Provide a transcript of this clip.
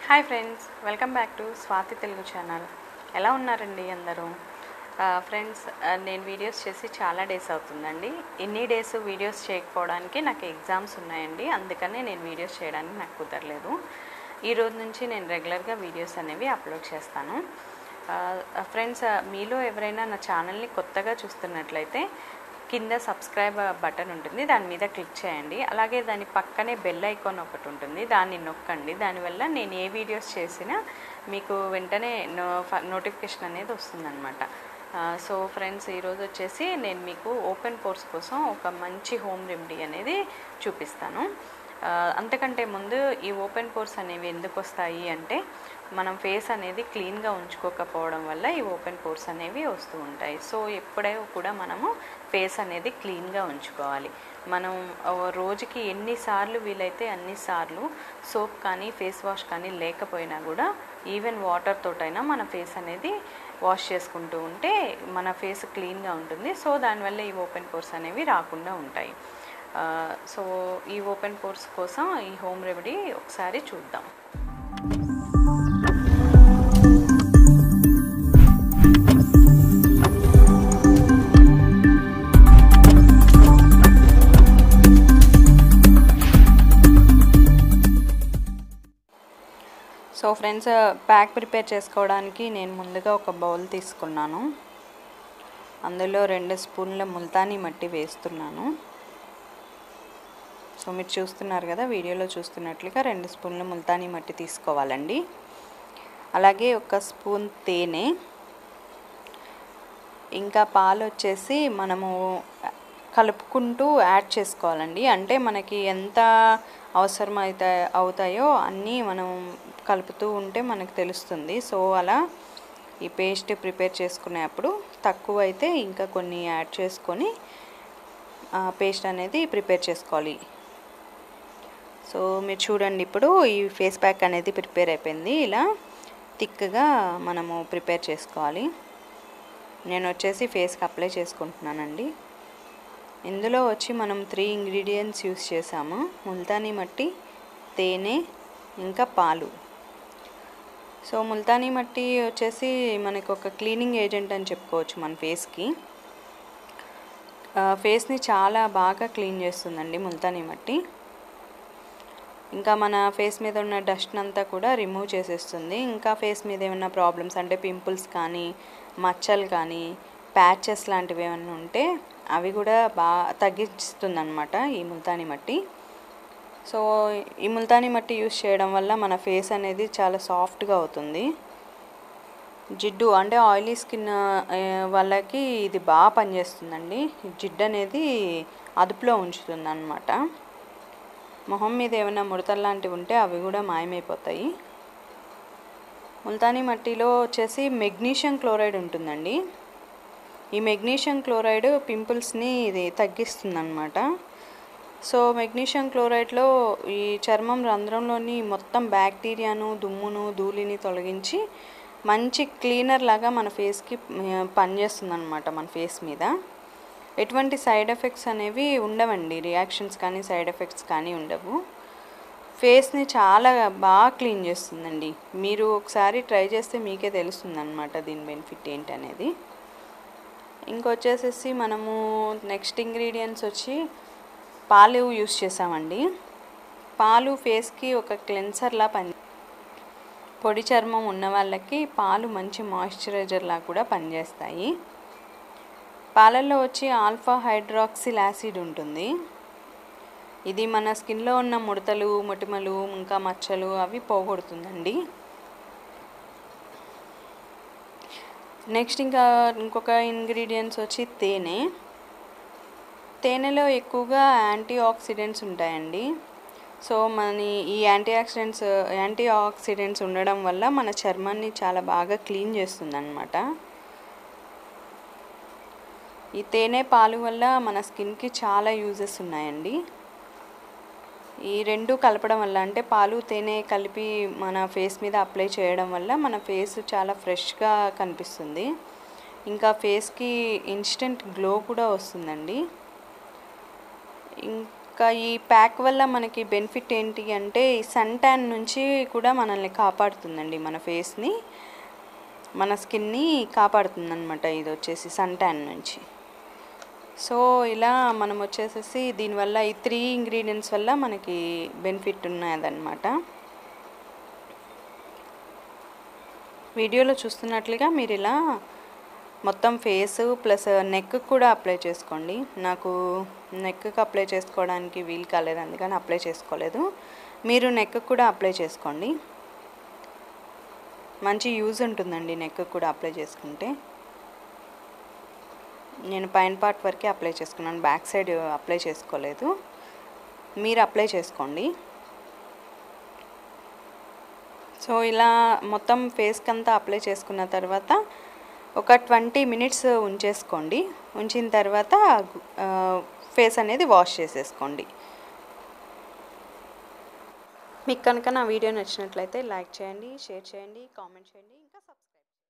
hi friends welcome back to Swathi Telugu channel ఎలా ఉన్నారండి అందరూ ఫ్రెండ్స్ నేను వీడియోస్ చేసి చాలా డేస్ అవుతుందండి ఇన్ని డేస్ వీడియోస్ చేయకపోవడానికి నాకు ఎగ్జామ్స్ ఉన్నాయండి అందుకనే నేను వీడియోస్ చేయడానికి నాకు కుదరలేదు ఈ రోజు నుంచి నేను రెగ్యులర్గా వీడియోస్ అనేవి అప్లోడ్ చేస్తాను ఫ్రెండ్స్ మీలో ఎవరైనా నా ఛానల్ని కొత్తగా చూస్తున్నట్లయితే కింద సబ్స్క్రైబ్ బటన్ ఉంటుంది దాని మీద క్లిక్ చేయండి అలాగే దాని పక్కనే బెల్ ఐకాన్ ఒకటి ఉంటుంది దాన్ని నొక్కండి దానివల్ల నేను ఏ వీడియోస్ చేసినా మీకు వెంటనే నో నోటిఫికేషన్ అనేది వస్తుందన్నమాట సో ఫ్రెండ్స్ ఈరోజు వచ్చేసి నేను మీకు ఓపెన్ పోర్స్ కోసం ఒక మంచి హోమ్ రెమెడీ అనేది చూపిస్తాను ఆ, అంతకంటే ముందు ఈ ఓపెన్ పోర్స్ అనేవి ఎందుకు వస్తాయి అంటే మనం ఫేస్ అనేది క్లీన్గా ఉంచుకోకపోవడం వల్ల ఈ ఓపెన్ పోర్స్ అనేవి వస్తూ ఉంటాయి సో ఎప్పుడై కూడా మనము ఫేస్ అనేది క్లీన్గా ఉంచుకోవాలి మనం ఆ, రోజుకి ఎన్నిసార్లు వీలైతే అన్నిసార్లు సోప్ కానీ ఫేస్ వాష్ కానీ లేకపోయినా కూడా ఈవెన్ వాటర్ తోటైనా మన ఫేస్ అనేది వాష్ చేసుకుంటూ ఉంటే మన ఫేస్ క్లీన్గా ఉంటుంది సో దానివల్ల ఈ ఓపెన్ పోర్స్ అనేవి రాకుండా ఉంటాయి ఆ, సో ఈ ఓపెన్ పోర్స్ కోసం ఈ హోమ్ రెమెడీ ఒకసారి చూద్దాం సో ఫ్రెండ్స్ ప్యాక్ ప్రిపేర్ చేసుకోవడానికి నేను ముందుగా ఒక బౌల్ తీసుకున్నాను అందులో రెండు స్పూన్ల ముల్తానీ మట్టి వేస్తున్నాను సో మీరు చూస్తున్నారు కదా వీడియోలో చూస్తున్నట్లుగా రెండు స్పూన్ల ముల్తానీ మట్టి తీసుకోవాలండి అలాగే ఒక స్పూన్ తేనె ఇంకా పాలు వచ్చేసి మనము కలుపుకుంటూ యాడ్ చేసుకోవాలండి అంటే మనకి ఎంత అవసరం అయితే అవుతాయో అన్నీ మనం కలుపుతూ ఉంటే మనకు తెలుస్తుంది సో అలా ఈ పేస్ట్ ప్రిపేర్ చేసుకునేప్పుడు తక్కువ అయితే ఇంకా కొన్ని యాడ్ చేసుకొని పేస్ట్ అనేది ప్రిపేర్ చేసుకోవాలి సో మీరు చూడండి ఇప్పుడు ఈ ఫేస్ ప్యాక్ అనేది ప్రిపేర్ అయిపోయింది ఇలా థిక్గా మనము ప్రిపేర్ చేసుకోవాలి నేను వచ్చేసి ఫేస్కి అప్లై చేసుకుంటున్నానండి ఇందులో వచ్చి మనం త్రీ ఇంగ్రీడియంట్స్ యూస్ చేసాము ముల్తానీ మట్టి తేనె ఇంకా పాలు సో ముల్తానీ మట్టి వచ్చేసి మనకు ఒక క్లీనింగ్ ఏజెంట్ అని చెప్పుకోవచ్చు మన ఫేస్కి ఫేస్ని చాలా బాగా క్లీన్ చేస్తుందండి ముల్తానీ మట్టి ఇంకా మన ఫేస్ మీద ఉన్న డస్ట్ అంతా కూడా రిమూవ్ చేసేస్తుంది ఇంకా ఫేస్ మీద ఏమైనా ప్రాబ్లమ్స్ అంటే పింపుల్స్ కానీ మచ్చలు కానీ ప్యాచెస్ లాంటివి ఏమైనా ఉంటే అవి కూడా బాగా తగ్గిస్తుంది అనమాట ఈ ముల్తానీ మట్టి సో ఈ ముల్తానీ మట్టి యూస్ చేయడం వల్ల మన ఫేస్ అనేది చాలా సాఫ్ట్గా అవుతుంది జిడ్డు అంటే ఆయిలీ స్కిన్ వాళ్ళకి ఇది బాగా పనిచేస్తుందండి జిడ్డు అనేది అదుపులో ఉంచుతుంది అనమాట మొహం మీద ఏమైనా ముడతలు లాంటివి ఉంటే అవి కూడా మాయమైపోతాయి ముల్తానీ మట్టిలో వచ్చేసి మెగ్నీషియం క్లోరైడ్ ఉంటుందండి ఈ మెగ్నీషియం క్లోరైడ్ పింపుల్స్ని ఇది తగ్గిస్తుందన్నమాట సో మెగ్నీషియం క్లోరైడ్లో ఈ చర్మం రంధ్రంలోని మొత్తం బ్యాక్టీరియాను దుమ్మును ధూళిని తొలగించి మంచి క్లీనర్ లాగా మన ఫేస్కి పనిచేస్తుంది అనమాట మన ఫేస్ మీద ఎటువంటి సైడ్ ఎఫెక్ట్స్ అనేవి ఉండవండి రియాక్షన్స్ కానీ సైడ్ ఎఫెక్ట్స్ కానీ ఉండవు ఫేస్ని చాలా బాగా క్లీన్ చేస్తుందండి మీరు ఒకసారి ట్రై చేస్తే మీకే తెలుస్తుంది అనమాట దీని బెనిఫిట్ ఏంటి అనేది ఇంకొచ్చేసేసి మనము నెక్స్ట్ ఇంగ్రీడియంట్స్ వచ్చి పాలు యూస్ చేసామండి పాలు ఫేస్కి ఒక క్లెన్సర్లా పని పొడి చర్మం ఉన్న వాళ్ళకి పాలు మంచి మాయిశ్చరైజర్లా కూడా పనిచేస్తాయి పాలల్లో వచ్చి ఆల్ఫా హైడ్రాక్సిల్ యాసిడ్ ఉంటుంది ఇది మన స్కిన్లో ఉన్న ముడతలు మొటిమలు ఇంకా మచ్చలు అవి పోగొడుతుందండి నెక్స్ట్ ఇంకా ఇంకొక ఇంగ్రీడియంట్స్ వచ్చి తేనె తేనెలో ఎక్కువగా యాంటీ ఆక్సిడెంట్స్ ఉంటాయండి సో మన ఈ యాంటీ ఆక్సిడెంట్స్ యాంటీ ఆక్సిడెంట్స్ ఉండడం వల్ల మన చర్మాన్ని చాలా బాగా క్లీన్ చేస్తుంది అనమాట ఈ తేనె పాలు వల్ల మన స్కిన్కి చాలా యూజెస్ ఉన్నాయండి ఈ రెండు కలపడం వల్ల అంటే పాలు తేనె కలిపి మన ఫేస్ మీద అప్లై చేయడం వల్ల మన ఫేస్ చాలా ఫ్రెష్గా కనిపిస్తుంది ఇంకా ఫేస్కి ఇన్స్టెంట్ గ్లో కూడా వస్తుందండి ఇం- ఇంకా ఈ ప్యాక్ వల్ల మనకి బెనిఫిట్ ఏంటి అంటే ఈ సన్ ట్యాన్ నుంచి కూడా మనల్ని కాపాడుతుందండి మన ఫేస్ని మన స్కిన్ని కాపాడుతుంది అనమాట ఇది వచ్చేసి సన్ ట్యాన్ నుంచి సో ఇలా మనం వచ్చేసేసి దీనివల్ల ఈ త్రీ ఇంగ్రీడియంట్స్ వల్ల మనకి బెనిఫిట్ ఉన్నదన్నమాట వీడియోలో చూస్తున్నట్లుగా మీరు ఇలా మొత్తం ఫేస్ ప్లస్ నెక్ కూడా అప్లై చేసుకోండి నాకు నెక్కి అప్లై చేసుకోవడానికి వీలు కాలేదు అందుకని అప్లై చేసుకోలేదు మీరు నెక్ కూడా అప్లై చేసుకోండి మంచి యూజ్ ఉంటుందండి నెక్ కూడా అప్లై చేసుకుంటే నేను పైన పార్ట్ వరకే అప్లై చేసుకున్నాను బ్యాక్ సైడ్ అప్లై చేసుకోలేదు మీరు అప్లై చేసుకోండి సో ఇలా మొత్తం ఫేస్కి అంతా అప్లై చేసుకున్న తర్వాత ఒక ట్వంటీ మినిట్స్ ఉంచేసుకోండి ఉంచిన తర్వాత ఫేస్ అనేది వాష్ చేసేసుకోండి మీకు కనుక నా వీడియో నచ్చినట్లయితే లైక్ చేయండి షేర్ చేయండి కామెంట్ చేయండి ఇంకా సబ్స్క్రైబ్